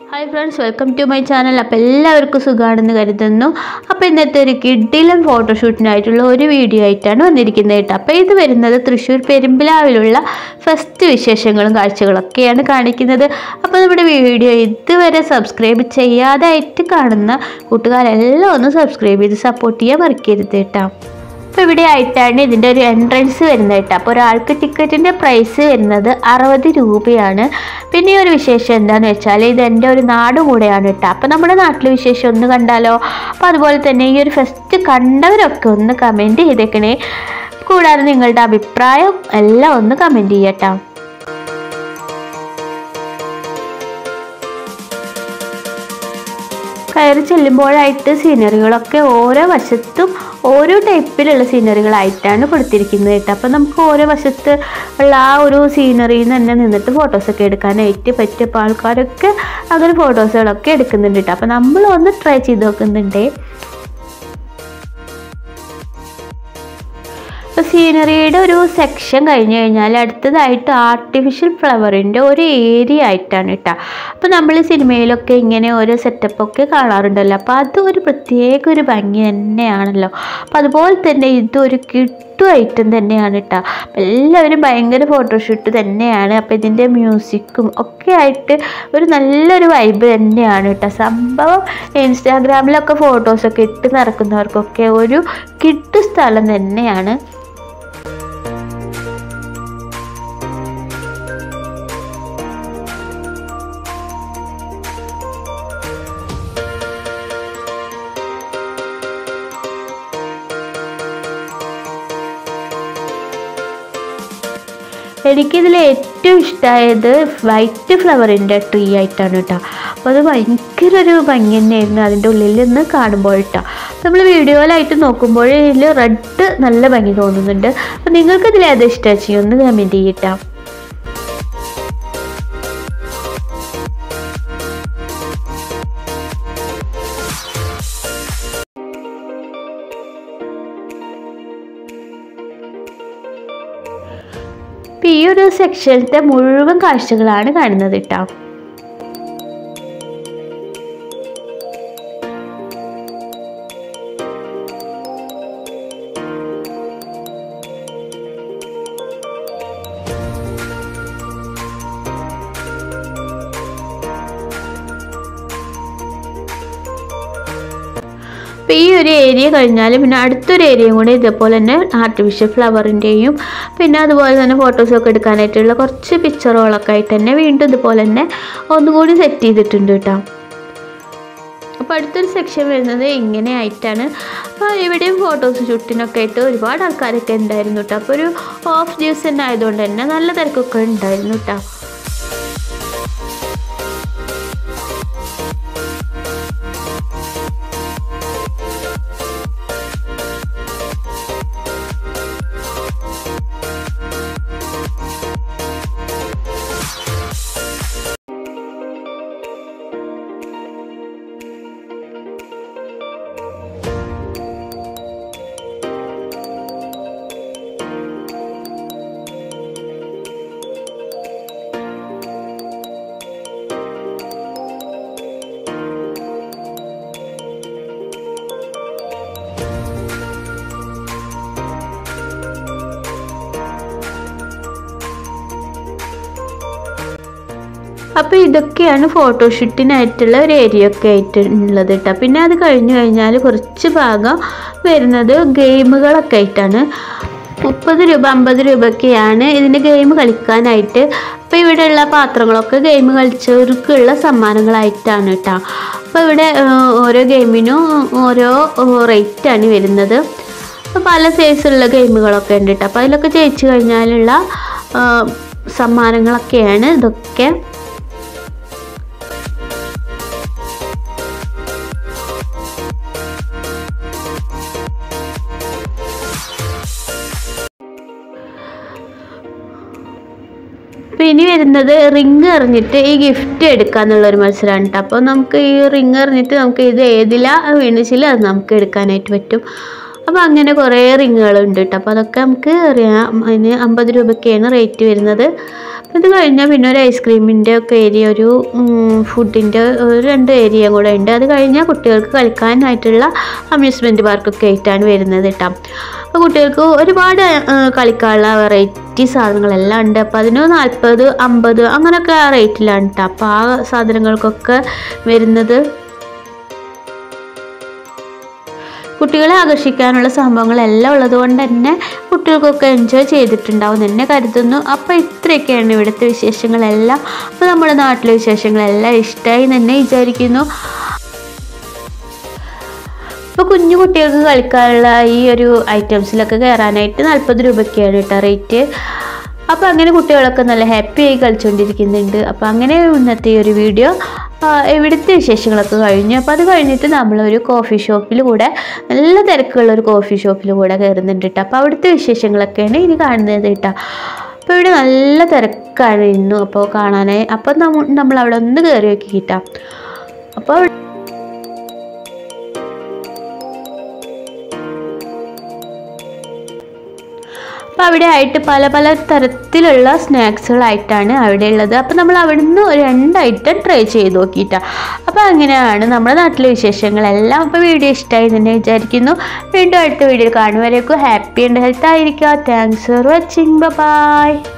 hi friends welcome to my channel അപ്പോൾ എല്ലാവർക്കും സുഖമാണെന്ന് കരുതുന്നു അപ്പോൾ ഇന്നത്തെ ഒരു കിഡിലും ഫോട്ടോഷൂട്ടിനായിട്ടുള്ള ഒരു വീഡിയോ ആയിട്ടാണ് വന്നിരിക്കുന്നത് കേട്ടോ അപ്പോൾ ഇത് വരുന്നത് തൃശ്ശൂർ പെരുമ്പിലാവിലുള്ള ഫസ്റ്റ് വിശേഷങ്ങളും കാഴ്ചകളൊക്കെയാണ് കാണിക്കുന്നത് അപ്പോൾ നമ്മുടെ വീഡിയോ ഇതുവരെ സബ്സ്ക്രൈബ് ചെയ്യാതായിട്ട് കാണുന്ന കൂട്ടുകാരെല്ലാം ഒന്ന് സബ്സ്ക്രൈബ് ചെയ്ത് സപ്പോർട്ട് ചെയ്യാൻ മറക്കരുത് കേട്ടോ അപ്പോൾ ഇവിടെ ആയിട്ടാണ് ഇതിൻ്റെ ഒരു എൻട്രൻസ് വരുന്നത് കേട്ടോ അപ്പോൾ ഒരാൾക്ക് ടിക്കറ്റിൻ്റെ പ്രൈസ് വരുന്നത് അറുപത് രൂപയാണ് പിന്നെ ഈ ഒരു വിശേഷം എന്താണെന്ന് വെച്ചാൽ ഇത് എൻ്റെ ഒരു നാട് കൂടെയാണ് കേട്ടോ അപ്പോൾ നമ്മുടെ നാട്ടിലെ വിശേഷം ഒന്ന് കണ്ടാലോ അപ്പോൾ അതുപോലെ തന്നെ ഈ ഒരു ഫസ്റ്റ് കണ്ടവരൊക്കെ ഒന്ന് കമൻറ്റ് ചെയ്തേക്കണേ കൂടാതെ നിങ്ങളുടെ അഭിപ്രായം എല്ലാം ഒന്ന് കമൻറ്റ് ചെയ്യട്ടോ കയറി ചെല്ലുമ്പോഴായിട്ട് സീനറികളൊക്കെ ഓരോ വശത്തും ഓരോ ടൈപ്പിലുള്ള സീനറികളായിട്ടാണ് കൊടുത്തിരിക്കുന്നത് കേട്ടോ അപ്പോൾ നമുക്ക് ഓരോ വശത്ത് ഉള്ള ആ ഒരു സീനറിയിൽ നിന്ന് തന്നെ നിന്നിട്ട് ഫോട്ടോസൊക്കെ എടുക്കാനായിട്ട് പറ്റിയ അപ്പോൾ ആൾക്കാരൊക്കെ അങ്ങനെ ഫോട്ടോസുകളൊക്കെ എടുക്കുന്നുണ്ട് കേട്ടോ അപ്പോൾ നമ്മൾ ഒന്ന് ട്രൈ ചെയ്ത് നോക്കുന്നുണ്ടേ ഇപ്പോൾ സീനറിയുടെ ഒരു സെക്ഷൻ കഴിഞ്ഞ് കഴിഞ്ഞാൽ അടുത്തതായിട്ട് ആർട്ടിഫിഷ്യൽ ഫ്ലവറിൻ്റെ ഒരു ഏരിയ ആയിട്ടാണ് കേട്ടോ അപ്പോൾ നമ്മൾ സിനിമയിലൊക്കെ ഇങ്ങനെ ഓരോ സെറ്റപ്പൊക്കെ കാണാറുണ്ടല്ലോ അപ്പോൾ അത് ഒരു പ്രത്യേക ഒരു ഭംഗി തന്നെയാണല്ലോ അപ്പോൾ അതുപോലെ തന്നെ ഇതൊരു കിട്ടു ഐറ്റം തന്നെയാണ് കേട്ടോ എല്ലാവരും ഭയങ്കര ഫോട്ടോഷൂട്ട് തന്നെയാണ് അപ്പോൾ ഇതിൻ്റെ മ്യൂസിക്കും ഒക്കെ ആയിട്ട് ഒരു നല്ലൊരു വൈബ് തന്നെയാണ് കേട്ടോ സംഭവം ഇൻസ്റ്റാഗ്രാമിലൊക്കെ ഫോട്ടോസൊക്കെ ഇട്ട് നടക്കുന്നവർക്കൊക്കെ ഒരു കിട്ടു സ്ഥലം തന്നെയാണ് എനിക്കിതിൽ ഏറ്റവും ഇഷ്ടമായത് വൈറ്റ് ഫ്ലവറിൻ്റെ ട്രീ ആയിട്ടാണ് കേട്ടോ അപ്പോൾ അത് ഭയങ്കര ഒരു ഭംഗി തന്നെയായിരുന്നു അതിൻ്റെ ഉള്ളിൽ നിന്ന് കാണുമ്പോൾ കേട്ടോ നമ്മൾ വീഡിയോയിലായിട്ട് നോക്കുമ്പോൾ ഇതിൽ റെഡ് നല്ല ഭംഗി തോന്നുന്നുണ്ട് അപ്പോൾ നിങ്ങൾക്ക് ഇതിൽ ഏതാ ഇഷ്ടം ചെയ്യും ഒന്ന് കമൻറ്റ് ചെയ്യട്ടോ ഇപ്പം ഈ ഒരു സെക്ഷനിലത്തെ മുഴുവൻ കാഴ്ചകളാണ് കാണുന്നത് കേട്ടോ അപ്പോൾ ഈ ഒരു ഏരിയ കഴിഞ്ഞാൽ പിന്നെ അടുത്തൊരു ഏരിയയും കൂടെ ഇതേപോലെ തന്നെ ആർട്ടിഫിഷ്യൽ ഫ്ലവറിൻ്റെയും പിന്നെ അതുപോലെ തന്നെ ഫോട്ടോസൊക്കെ എടുക്കാനായിട്ടുള്ള കുറച്ച് പിക്ചറുകളൊക്കെ ആയിട്ട് തന്നെ വീണ്ടും ഇതുപോലെ തന്നെ ഒന്നുകൂടി സെറ്റ് ചെയ്തിട്ടുണ്ട് കേട്ടോ അപ്പോൾ അടുത്തൊരു സെക്ഷൻ വരുന്നത് ഇങ്ങനെ ആയിട്ടാണ് അപ്പോൾ ഇവിടെയും ഫോട്ടോസ് ഷൂട്ടിനൊക്കെ ആയിട്ട് ഒരുപാട് ആൾക്കാരൊക്കെ ഉണ്ടായിരുന്നു കേട്ടോ അപ്പോൾ ഒരു ഓഫ് ദിവസം തന്നെ ആയതുകൊണ്ട് തന്നെ നല്ല തിരക്കൊക്കെ ഉണ്ടായിരുന്നു കേട്ടോ അപ്പോൾ ഇതൊക്കെയാണ് ഫോട്ടോഷൂട്ടിനായിട്ടുള്ള ഒരു ഏരിയ ഒക്കെ ആയിട്ട് ഉള്ളത് കേട്ടോ പിന്നെ അത് കഴിഞ്ഞ് കഴിഞ്ഞാൽ കുറച്ച് ഭാഗം വരുന്നത് ഗെയിമുകളൊക്കെ ആയിട്ടാണ് മുപ്പത് രൂപ അമ്പത് രൂപയൊക്കെയാണ് ഇതിൻ്റെ ഗെയിം കളിക്കാനായിട്ട് അപ്പോൾ ഇവിടെയുള്ള പാത്രങ്ങളൊക്കെ ഗെയിം കളിച്ചവർക്കുള്ള സമ്മാനങ്ങളായിട്ടാണ് കേട്ടോ അപ്പോൾ ഇവിടെ ഓരോ ഗെയിമിനും ഓരോ റേറ്റാണ് വരുന്നത് അപ്പോൾ പല സൈസുള്ള ഗെയിമുകളൊക്കെ ഉണ്ട് കേട്ടോ അപ്പോൾ അതിലൊക്കെ ജയിച്ചു കഴിഞ്ഞാലുള്ള സമ്മാനങ്ങളൊക്കെയാണ് ഇതൊക്കെ അപ്പോൾ ഇനി വരുന്നത് റിങ് എറിഞ്ഞിട്ട് ഈ ഗിഫ്റ്റ് എടുക്കുക എന്നുള്ളൊരു മത്സരമാണ് കേട്ടോ അപ്പോൾ നമുക്ക് ഈ റിങ് എറിഞ്ഞിട്ട് നമുക്ക് ഇത് ഏതിലാണ് വീണിച്ചില്ല അത് നമുക്ക് എടുക്കാനായിട്ട് പറ്റും അപ്പോൾ അങ്ങനെ കുറേ റിങ്ങുകളുണ്ട് കേട്ടോ അപ്പോൾ അതൊക്കെ നമുക്ക് അറിയാം അതിന് അമ്പത് രൂപയ്ക്കാണ് റേറ്റ് വരുന്നത് അത് കഴിഞ്ഞാൽ പിന്നെ ഒരു ഐസ്ക്രീമിൻ്റെ ഒക്കെ ഏരിയ ഒരു ഫുഡിൻ്റെ ഒരു രണ്ട് ഏരിയ കൂടെ ഉണ്ട് അത് കഴിഞ്ഞാൽ കുട്ടികൾക്ക് കളിക്കാനായിട്ടുള്ള അമ്യൂസ്മെൻറ്റ് പാർക്കൊക്കെ ആയിട്ടാണ് വരുന്നത് കേട്ടോ അപ്പോൾ കുട്ടികൾക്ക് ഒരുപാട് ആ, കളിക്കാനുള്ള വെറൈറ്റി സാധനങ്ങളെല്ലാം ഉണ്ട് അപ്പോൾ അതിന് നാൽപ്പത് അമ്പത് അങ്ങനെയൊക്കെ ആ റേറ്റിലാണ് കേട്ടോ അപ്പോൾ ആ സാധനങ്ങൾക്കൊക്കെ വരുന്നത് കുട്ടികളെ ആകർഷിക്കാനുള്ള സംഭവങ്ങളെല്ലാം ഉള്ളത് കൊണ്ട് തന്നെ കുട്ടികൾക്കൊക്കെ എൻജോയ് ചെയ്തിട്ടുണ്ടാവും എന്ന് തന്നെ കരുതുന്നു അപ്പോൾ ഇത്രയൊക്കെയാണ് ഇവിടുത്തെ വിശേഷങ്ങളെല്ലാം അപ്പോൾ നമ്മുടെ നാട്ടിലെ വിശേഷങ്ങളെല്ലാം ഇഷ്ടമായി എന്ന് തന്നെ വിചാരിക്കുന്നു ഇപ്പോൾ കുഞ്ഞു കുട്ടികൾക്ക് കളിക്കാനുള്ള ഈ ഒരു ഐറ്റംസിലൊക്കെ കയറാനായിട്ട് നാൽപ്പത് രൂപയ്ക്കാണ് കേട്ടോ റേറ്റ് അപ്പോൾ അങ്ങനെ കുട്ടികളൊക്കെ നല്ല ഹാപ്പി ആയി കളിച്ചുകൊണ്ടിരിക്കുന്നുണ്ട് അപ്പോൾ അങ്ങനെ ഇന്നത്തെ ഈ ഒരു വീഡിയോ ആ, ഇവിടുത്തെ വിശേഷങ്ങളൊക്കെ കഴിഞ്ഞു അപ്പോൾ അത് കഴിഞ്ഞിട്ട് നമ്മളൊരു കോഫി ഷോപ്പിൽ കൂടെ നല്ല തിരക്കുള്ള ഒരു കോഫി ഷോപ്പിൽ കൂടെ കയറുന്നുണ്ട് കേട്ടോ അപ്പോൾ അവിടുത്തെ വിശേഷങ്ങളൊക്കെയാണ് ഇനി കാണുന്നത് കേട്ടോ അപ്പോൾ ഇവിടെ നല്ല തിരക്കാണ് ഇന്നും അപ്പോൾ കാണാനായി അപ്പോൾ നമ്മ നമ്മൾ അവിടെ ഒന്ന് കയറി നോക്കി കേട്ടോ അപ്പോൾ അപ്പോൾ അവിടെ ആയിട്ട് പല പല തരത്തിലുള്ള സ്നാക്സുകളായിട്ടാണ് അവിടെ ഉള്ളത് അപ്പോൾ നമ്മൾ അവിടെ നിന്ന് ഒരു രണ്ട് ഐറ്റം ട്രൈ ചെയ്ത് നോക്കിയിട്ടാണ് അപ്പോൾ അങ്ങനെയാണ് നമ്മുടെ നാട്ടിലെ വിശേഷങ്ങളെല്ലാം അപ്പോൾ വീഡിയോ ഇഷ്ടമായി തന്നെ വിചാരിക്കുന്നു വീണ്ടും അടുത്ത വീഡിയോ കാണുവരേക്കും ഹാപ്പി ആൻഡ് ഹെൽത്ത് ആയിരിക്കുക താങ്ക്സ് ഫോർ വാച്ചിങ് ബൈ